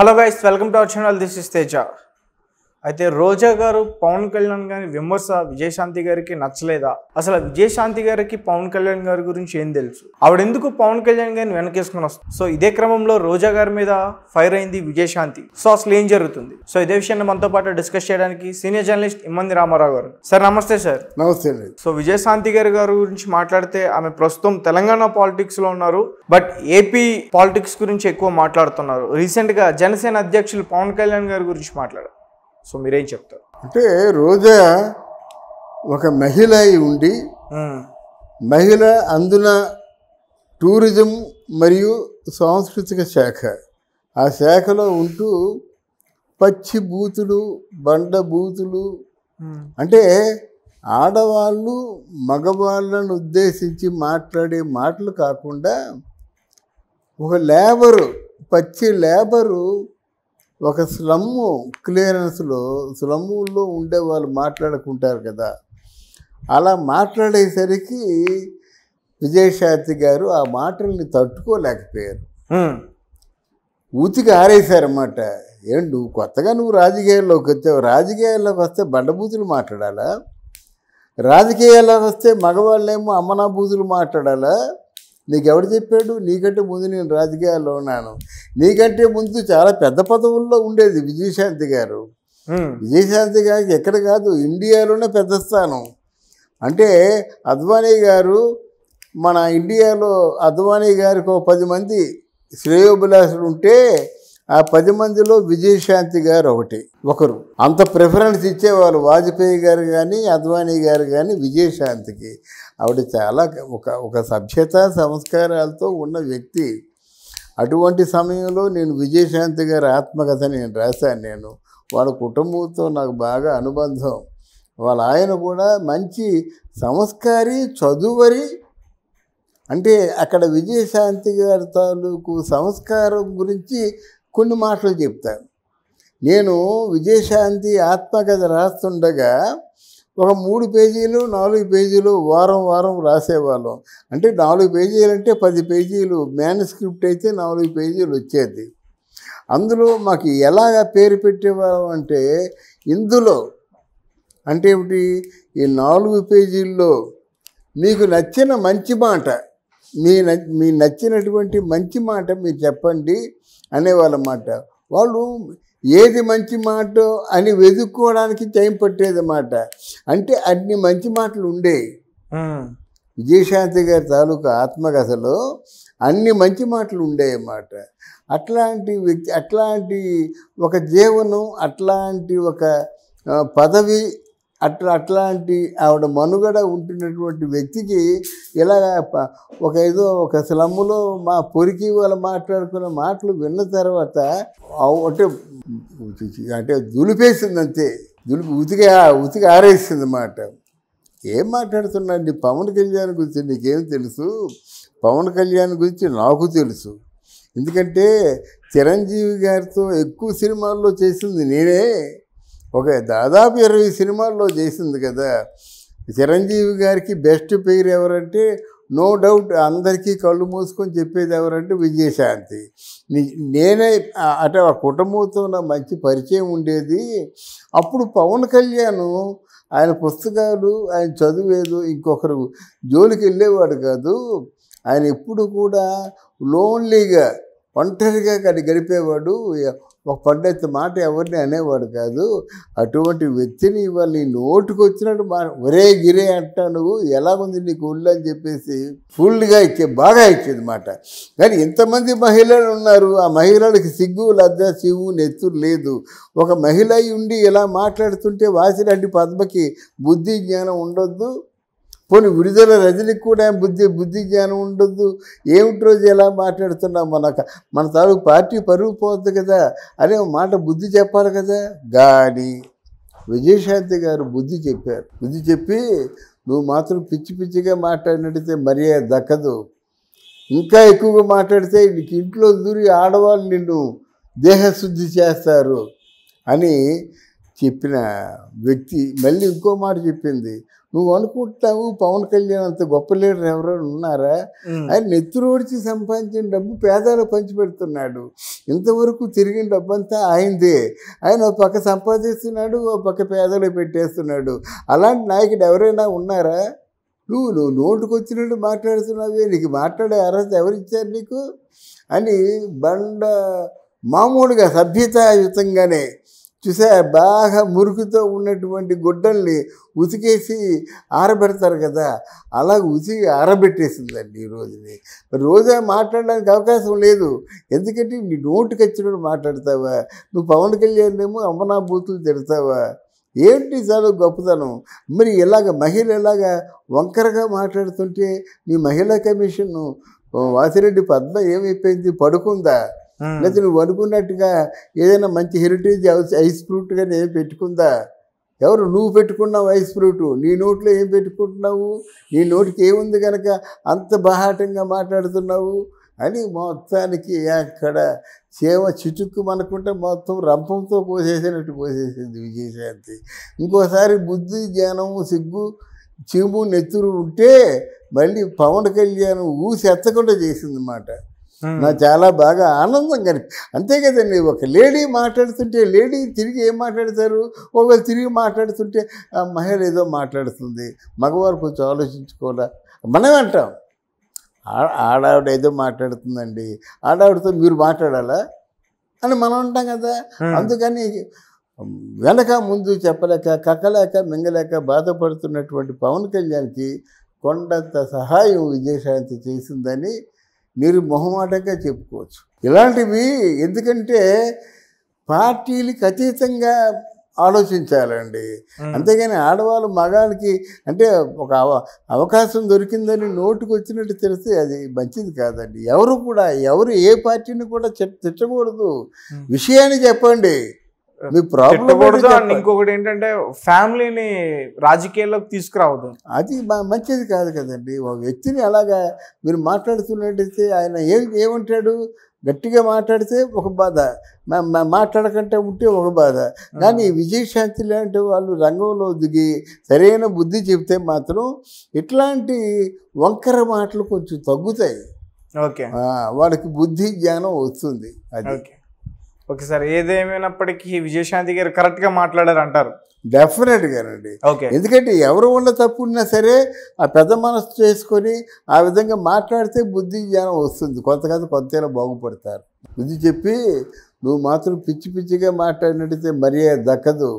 Hello guys welcome to our channel this is Teja అయితే రోజా గారు పవన్ కళ్యాణ్ గారి విమర్శ విజయశాంతి గారికి నచ్చలేదా అసలు విజయశాంతి గారికి పవన్ కళ్యాణ్ గారి గురించి ఏం తెలుసు ఆవిడ ఎందుకు పవన్ కళ్యాణ్ గారిని వెనకేసుకుని వస్తుంది సో ఇదే క్రమంలో రోజా గారి మీద ఫైర్ అయింది విజయశాంతి సో అసలు ఏం జరుగుతుంది సో ఇదే విషయాన్ని మనతో పాటు డిస్కస్ చేయడానికి సీనియర్ జర్నలిస్ట్ ఇమ్మంది రామారావు గారు సార్ నమస్తే సార్ నమస్తే అండి సో విజయశాంతి గారి గారి గురించి మాట్లాడితే ఆమె ప్రస్తుతం తెలంగాణ పాలిటిక్స్ లో ఉన్నారు బట్ ఏపీ పాలిటిక్స్ గురించి ఎక్కువ మాట్లాడుతున్నారు రీసెంట్ గా జనసేన అధ్యక్షులు పవన్ కళ్యాణ్ గారి గురించి మాట్లాడారు సో మీరేం చెప్తారు అంటే రోజా ఒక మహిళ అయి ఉండి మ్మ్. మహిళ అందున టూరిజం మరియు సాంస్కృతిక శాఖ ఆ శాఖలో ఉంటూ పచ్చి బూతులు బండ బూతులు మ్మ్. అంటే ఆడవాళ్ళు మగవాళ్ళను ఉద్దేశించి మాట్లాడే మాటలు కాకుండా ఒక లేబరు పచ్చి లేబరు ఒక స్లమ్ము క్లియరెన్స్లో స్లమ్ముల్లో ఉండే వాళ్ళు మాట్లాడుకుంటారు కదా అలా మాట్లాడేసరికి విజయశాంతి గారు ఆ మాటల్ని తట్టుకోలేకపోయారు మ్మ్. ఊతికి ఆరేశారన్నమాట ఏంటి నువ్వు కొత్తగా నువ్వు రాజకీయాల్లోకి వచ్చావు రాజకీయాల్లోకి వస్తే బండబూతులు మాట్లాడాలా రాజకీయాల్లోకి వస్తే మగవాళ్ళేమో అమ్మనా బూతులు మాట్లాడాలా నీకెవడు చెప్పాడు నీకంటే ముందు నేను రాజకీయాల్లో ఉన్నాను నీకంటే ముందు చాలా పెద్ద పదవుల్లో ఉండేది విజయశాంతి గారు మ్మ్. విజయశాంతి గారికి ఎక్కడ కాదు ఇండియాలోనే పెద్ద స్థానం అంటే అద్వానీ గారు మన ఇండియాలో అద్వానీ గారికి ఒక పది మంది శ్రేయోభిలాషులు ఉంటే ఆ పది మందిలో విజయశాంతి గారు ఒకటి ఒకరు అంత ప్రిఫరెన్స్ ఇచ్చేవాళ్ళు వాజ్పేయి గారు కానీ అద్వానీ గారు కానీ విజయశాంతికి ఆవిడ చాలా ఒక ఒక సభ్యత సంస్కారాలతో ఉన్న వ్యక్తి అటువంటి సమయంలో నేను విజయశాంతి గారి ఆత్మకథ నేను రాశాను నేను వాళ్ళ కుటుంబంతో నాకు బాగా అనుబంధం వాళ్ళ ఆయన కూడా మంచి సంస్కారి చదువరి అంటే అక్కడ విజయశాంతి గారి తాలూకు సంస్కారం గురించి కొన్ని మాటలు చెప్తాను నేను విజయశాంతి ఆత్మకథ రాస్తుండగా ఒక మూడు పేజీలు నాలుగు పేజీలు వారం వారం రాసేవాళ్ళం అంటే నాలుగు పేజీలు అంటే పది పేజీలు మేనస్క్రిప్ట్ అయితే నాలుగు పేజీలు వచ్చేది అందులో మాకు ఎలాగ పేరు పెట్టేవాళ్ళం అంటే ఇందులో అంటే ఏమిటి ఈ నాలుగు పేజీల్లో మీకు నచ్చిన మంచి మాట మీ న మీ నచ్చినటువంటి మంచి మాట మీరు చెప్పండి అనేవాళ్ళమాట వాళ్ళు ఏది మంచి మాట అని వెతుక్కోవడానికి టైం పట్టేదన్నమాట అంటే అన్ని మంచి మాటలు ఉండేవి మ్మ్. విజయశాంతి గారి తాలూకు ఆత్మకథలో అన్ని మంచి మాటలు ఉండేవన్నమాట అట్లాంటి వ్యక్తి అట్లాంటి ఒక జీవనం అట్లాంటి ఒక ఆ, పదవి అట్లా అట్లాంటి ఆవిడ మనుగడ ఉంటున్నటువంటి వ్యక్తికి ఇలా ప- ఒక ఏదో ఒక స్లమ్ములో మా పొరికి వాళ్ళు మాట్లాడుకున్న మాటలు విన్న తర్వాత అవ్- అంటే అంటే దులిపేసింది అంతే దులిపి ఉతికి ఉతికి ఆరేసింది అన్నమాట ఏం మాట్లాడుతున్నాండి పవన్ కళ్యాణ్ గురించి నీకేం తెలుసు పవన్ కళ్యాణ్ గురించి నాకు తెలుసు ఎందుకంటే చిరంజీవి గారితో ఎక్కువ సినిమాల్లో చేసింది నేనే ఒక దాదాపు ఇరవై సినిమాల్లో చేసింది కదా చిరంజీవి గారికి బెస్ట్ పేరు ఎవరంటే నో డౌట్ అందరికీ కళ్ళు మూసుకొని చెప్పేది ఎవరంటే విజయశాంతి ని- నేనే ఆ- అంటే ఆ కుటుంబంతో నా మంచి పరిచయం ఉండేది అప్పుడు పవన్ కళ్యాణ్ ఆయన పుస్తకాలు ఆయన చదివేదు ఇంకొకరు జోలికి వెళ్ళేవాడు కాదు ఆయన ఎప్పుడు కూడా లోన్లీగా ఒంటరిగా గడి గడిపేవాడు ఒక పండెత్త మాట ఎవరిని అనేవాడు కాదు అటువంటి వ్యక్తిని ఇవాళ నీ నోటుకు వచ్చినట్టు మా ఒరే గిరే అంటా నువ్వు ఎలాగుంది నీకు ఒళ్ళు అని చెప్పేసి ఫుల్గా ఇచ్చే బాగా ఇచ్చేది మాట కానీ ఇంతమంది మహిళలు ఉన్నారు ఆ మహిళలకి సిగ్గు లజ్జ సివ్వు నెత్తు లేదు ఒక మహిళ అయి ఉండి ఇలా మాట్లాడుతుంటే వాసిరెడ్డి పద్మకి బుద్ధి జ్ఞానం ఉండొద్దు పోనీ విడుదల రజనికి కూడా ఏం బుద్ధి బుద్ధి జ్ఞానం ఉండొద్దు ఏమిటి రోజు ఎలా మాట్లాడుతున్నాం మన మన తాలూకు పార్టీ పరుగు పోద్ది కదా అనే మాట బుద్ధి చెప్పాలి కదా కానీ విజయశాంతి గారు బుద్ధి చెప్పారు బుద్ధి చెప్పి నువ్వు మాత్రం పిచ్చి పిచ్చిగా మాట్లాడినట్టయితే మర్యాద దక్కదు ఇంకా ఎక్కువగా మాట్లాడితే నీకు ఇంట్లో దూరి ఆడవాళ్ళు నిన్ను దేహశుద్ధి చేస్తారు అని చెప్పిన వ్యక్తి మళ్ళీ ఇంకో మాట చెప్పింది నువ్వు అనుకుంటావు పవన్ కళ్యాణ్ అంత గొప్ప లీడర్ ఎవరైనా ఉన్నారా ఉమ్, ఆయన నెత్తురోడిచి సంపాదించిన డబ్బు పేదలకు పంచిపెడుతున్నాడు ఇంతవరకు తిరిగిన డబ్బంతా ఆయనదే ఆయన ఒక పక్క సంపాదిస్తున్నాడు ఒక పక్క పేదలకు పెట్టేస్తున్నాడు అలాంటి నాయకుడు ఎవరైనా ఉన్నారా నువ్వు నువ్వు నోటుకు వచ్చినట్టు మాట్లాడుతున్నావే నీకు మాట్లాడే అర్హత ఎవరిచ్చారు నీకు అని బండ మామూలుగా సభ్యతాయుతంగానే చూసా బాగా మురుకుతో ఉన్నటువంటి గుడ్డల్ని ఉతికేసి ఆరబెడతారు కదా అలా ఉతికి ఆరబెట్టేసిందండి ఈ రోజుని రోజా మాట్లాడడానికి అవకాశం లేదు ఎందుకంటే నీ నోటికి వచ్చినట్టు మాట్లాడతావా నువ్వు పవన్ కళ్యాణ్ ఏమో అమ్మనా బూతులు తిడతావా ఏంటి చాలా గొప్పతనం మరి ఇలాగ మహిళ ఇలాగా వంకరగా మాట్లాడుతుంటే మీ మహిళా కమిషన్ వాసిరెడ్డి పద్మ ఏమైపోయింది పడుకుందా ఉమ్, లేదా నువ్వు అనుకున్నట్టుగా ఏదైనా మంచి హెరిటేజ్ హౌస్ ఐస్ ఫ్రూట్ కానీ ఏం పెట్టుకుందా ఎవరు నువ్వు పెట్టుకున్నావు ఐస్ ఫ్రూట్ నీ నోట్లో ఏం పెట్టుకుంటున్నావు నీ నోటికి ఏముంది కనుక అంత బాహాటంగా మాట్లాడుతున్నావు అని మొత్తానికి అక్కడ చేమ చిటుక్కు మనకుంటే మొత్తం రంపంతో పోసేసినట్టు పోసేసింది విజయశాంతి ఇంకోసారి బుద్ధి జ్ఞానము సిగ్గు చీము నెత్తురు ఉంటే మళ్ళీ పవన్ కళ్యాణ్ ఊసి ఎత్తకుండా చేసింది అన్నమాట ఉమ్, నాకు చాలా బాగా ఆనందం కనిపి అంతే కదండి ఒక లేడీ మాట్లాడుతుంటే లేడీ తిరిగి ఏం మాట్లాడతారు ఒకవేళ తిరిగి మాట్లాడుతుంటే ఆ మహిళ ఏదో మాట్లాడుతుంది మగవారు కొంచెం ఆలోచించుకోవాలా మనం అంటాం ఆ- ఆడావిడ ఏదో మాట్లాడుతుందండి ఆడావిడతో మీరు మాట్లాడాలా అని మనం అంటాం కదా ఉమ్, అందుకని వెనక ముందు చెప్పలేక కక్కలేక మింగలేక బాధపడుతున్నటువంటి పవన్ కళ్యాణ్కి కొండంత సహాయం విజయశాంతి చేసిందని మీరు మొహమాటంగా చెప్పుకోవచ్చు ఇలాంటివి ఎందుకంటే పార్టీలకు అతీతంగా ఆలోచించాలండి ఉమ్, అంతేగాని ఆడవాళ్ళు మగాళ్ళకి అంటే ఒక అవ- అవకాశం దొరికిందని నోటుకు వచ్చినట్టు తెలిస్తే అది మంచిది కాదండి ఎవరు కూడా ఎవరు ఏ పార్టీని కూడా చె- తిట్టకూడదు ఉమ్. విషయాన్ని చెప్పండి మీ ప్రాబ్లం తిట్టకూడదు అండ్ ఇంకొకటి ఏంటంటే ఫ్యామిలీని రాజకీయాల్లోకి తీసుకురావద్దు అది మ- మంచిది కాదు కదండి ఒక వ్యక్తిని అలాగా మీరు మాట్లాడుతున్నట్టయితే ఆయన ఏం ఏమంటాడు గట్టిగా మాట్లాడితే ఒక బాధ మా- మా- మాట్లాడకంటే ఉంటే ఒక బాధ కానీ విజయశాంతి లాంటి వాళ్ళు రంగంలో దిగి సరైన బుద్ధి చెప్తే మాత్రం ఇట్లాంటి వంకర మాటలు కొంచెం తగ్గుతాయి ఓకే ఆ, వాళ్ళకి బుద్ధి జ్ఞానం వస్తుంది అది ఓకే ఓకే సార్ ఏదేమైనప్పటికీ విజయశాంతి గారు కరెక్ట్ గా మాట్లాడారు అంటారు డెఫినెట్గానండి ఓకే ఎందుకంటే ఎవరు వల్ల తప్పు ఉన్నా సరే ఆ పెద్ద మనసు చేసుకొని ఆ విధంగా మాట్లాడితే బుద్ధి జ్ఞానం వస్తుంది కొంతకాదు కొంతైనా బాగుపడతారు బుద్ధి చెప్పి నువ్వు మాత్రం పిచ్చి పిచ్చిగా మాట్లాడినట్టయితే మర్యాద దక్కదు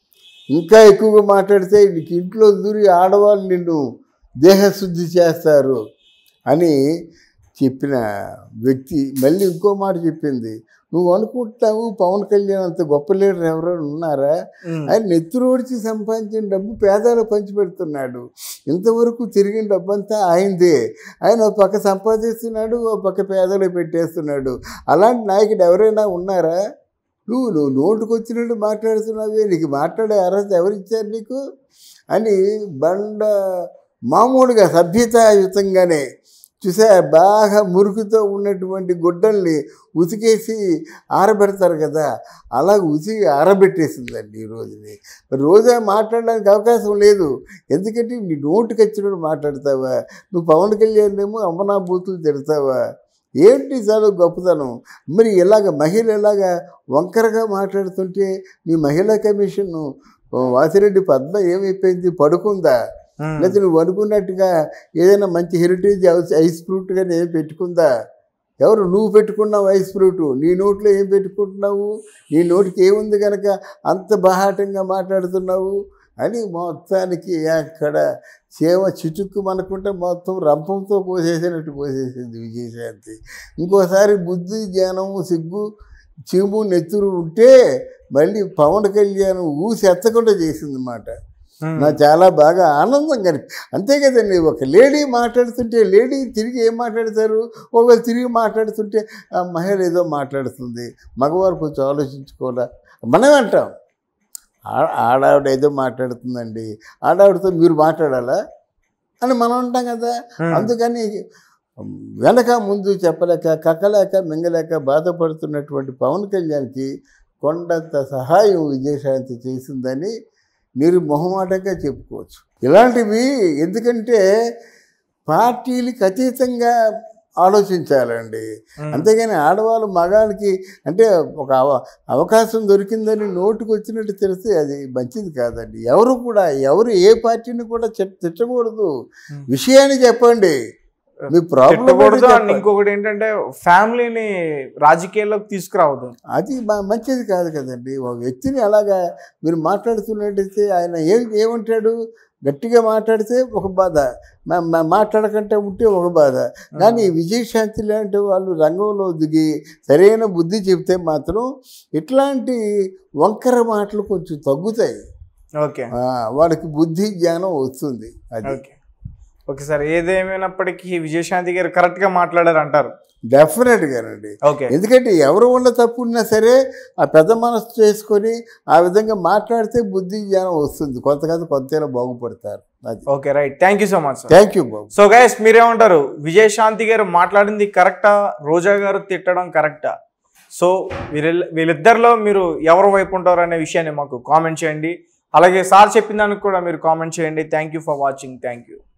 ఇంకా ఎక్కువగా మాట్లాడితే నీకు ఇంట్లో దూరి ఆడవాళ్ళు నిన్ను దేహశుద్ధి చేస్తారు అని చెప్పిన వ్యక్తి మళ్ళీ ఇంకో మాట చెప్పింది నువ్వు అనుకుంటావు పవన్ కళ్యాణ్ అంత గొప్ప లీడర్ ఎవరైనా ఉన్నారా ఉమ్, ఆయన నెత్తురోడిచి సంపాదించిన డబ్బు పేదలకు పంచిపెడుతున్నాడు ఇంతవరకు తిరిగిన డబ్బంతా ఆయనదే ఆయన ఒక పక్క సంపాదిస్తున్నాడు ఒక పక్క పేదలకు పెట్టేస్తున్నాడు అలాంటి నాయకుడు ఎవరైనా ఉన్నారా నువ్వు నువ్వు నోటుకు వచ్చినట్టు మాట్లాడుతున్నావే నీకు మాట్లాడే అర్హత ఎవరిచ్చారు నీకు అని బండ మామూలుగా సభ్యతాయుతంగానే చూసా బాగా మురుకుతో ఉన్నటువంటి గుడ్డల్ని ఉతికేసి ఆరబెడతారు కదా అలా ఉతికి ఆరబెట్టేసిందండి ఈ రోజుని రోజా మాట్లాడడానికి అవకాశం లేదు ఎందుకంటే నీ నోటికి వచ్చినట్టు మాట్లాడతావా నువ్వు పవన్ కళ్యాణ్ ఏమో అమ్మనా బూతులు తిడతావా ఏంటి చాలా గొప్పతనం మరి ఇలాగ మహిళ ఇలాగా వంకరగా మాట్లాడుతుంటే మీ మహిళా కమిషన్ వాసిరెడ్డి పద్మ ఏమైపోయింది పడుకుందా ఉమ్, లేదా నువ్వు అనుకున్నట్టుగా ఏదైనా మంచి హెరిటేజ్ హౌస్ ఐస్ ఫ్రూట్ కానీ ఏం పెట్టుకుందా ఎవరు నువ్వు పెట్టుకున్నావు ఐస్ ఫ్రూట్ నీ నోట్లో ఏం పెట్టుకుంటున్నావు నీ నోటికి ఏముంది కనుక అంత బాహాటంగా మాట్లాడుతున్నావు అని మొత్తానికి అక్కడ చేమ చిటుక్కు మనకుంటే మొత్తం రంపంతో పోసేసినట్టు పోసేసింది విజయశాంతి ఇంకోసారి బుద్ధి జ్ఞానము సిగ్గు చీము నెత్తురు ఉంటే మళ్ళీ పవన్ కళ్యాణ్ ఊసి ఎత్తకుండా చేసింది అన్నమాట ఉమ్, నాకు చాలా బాగా ఆనందం కనిపి అంతే కదండి ఒక లేడీ మాట్లాడుతుంటే లేడీ తిరిగి ఏం మాట్లాడతారు ఒకవేళ తిరిగి మాట్లాడుతుంటే ఆ మహిళ ఏదో మాట్లాడుతుంది మగవారు కొంచెం ఆలోచించుకోవాలా మనం అంటాం ఆ- ఆడావిడ ఏదో మాట్లాడుతుందండి ఆడావిడతో మీరు మాట్లాడాలా అని మనం అంటాం కదా ఉమ్, అందుకని వెనక ముందు చెప్పలేక కక్కలేక మింగలేక బాధపడుతున్నటువంటి పవన్ కళ్యాణ్కి కొండంత సహాయం విజయశాంతి చేసిందని మీరు మొహమాటంగా చెప్పుకోవచ్చు ఇలాంటివి ఎందుకంటే పార్టీలకు అతీతంగా ఆలోచించాలండి మ్మ్. అంతేగాని ఆడవాళ్ళు మగాళ్ళకి అంటే ఒక అవ అవకాశం దొరికిందని నోటుకు వచ్చినట్టు తెలిస్తే అది మంచిది కాదండి ఎవరు కూడా ఎవరు ఏ పార్టీని కూడా చెప్- తిట్టకూడదు మ్మ్. విషయాన్ని చెప్పండి మీ ప్రాబ్లం తిట్టకూడదు అండ్ ఇంకొకటి ఏంటంటే ఫ్యామిలీని రాజకీయాల్లోకి తీసుకురావద్దు అది మ- మంచిది కాదు కదండి ఒక వ్యక్తిని అలాగా మీరు మాట్లాడుతున్నట్టయితే ఆయన ఏం ఏమంటాడు గట్టిగా మాట్లాడితే ఒక బాధ మా- మా- మాట్లాడకంటే ఉంటే ఒక బాధ కానీ విజయశాంతి లాంటి వాళ్ళు రంగంలో దిగి సరైన బుద్ధి చెప్తే మాత్రం ఇట్లాంటి వంకర మాటలు కొంచెం తగ్గుతాయి ఓకే ఆ, వాళ్ళకి బుద్ధి జ్ఞానం వస్తుంది అది ఓకే ఓకే సార్ ఏదేమైనప్పటికీ విజయశాంతి గారు కరెక్ట్ గా మాట్లాడారు అంటారు డెఫినెట్గానండి ఓకే ఎందుకంటే ఎవరు వల్ల తప్పు ఉన్నా సరే ఆ పెద్ద మనసు చేసుకొని ఆ విధంగా మాట్లాడితే బుద్ధి జ్ఞానం వస్తుంది కొంతకాదు కొంతైనా బాగుపడతారు అది okay right thank you so much sir thank you బాబు సో గైస్ మీరేమంటారు విజయశాంతి గారు మాట్లాడింది కరెక్టా రోజా గారు తిట్టడం కరెక్టా సో వీరిల్ వీళ్ళిద్దరిలో మీరు ఎవరి వైపు ఉంటారు అనే విషయాన్ని మాకు కామెంట్ చేయండి అలాగే సార్ చెప్పిన దానికి కూడా మీరు కామెంట్ చేయండి thank you for watching thank you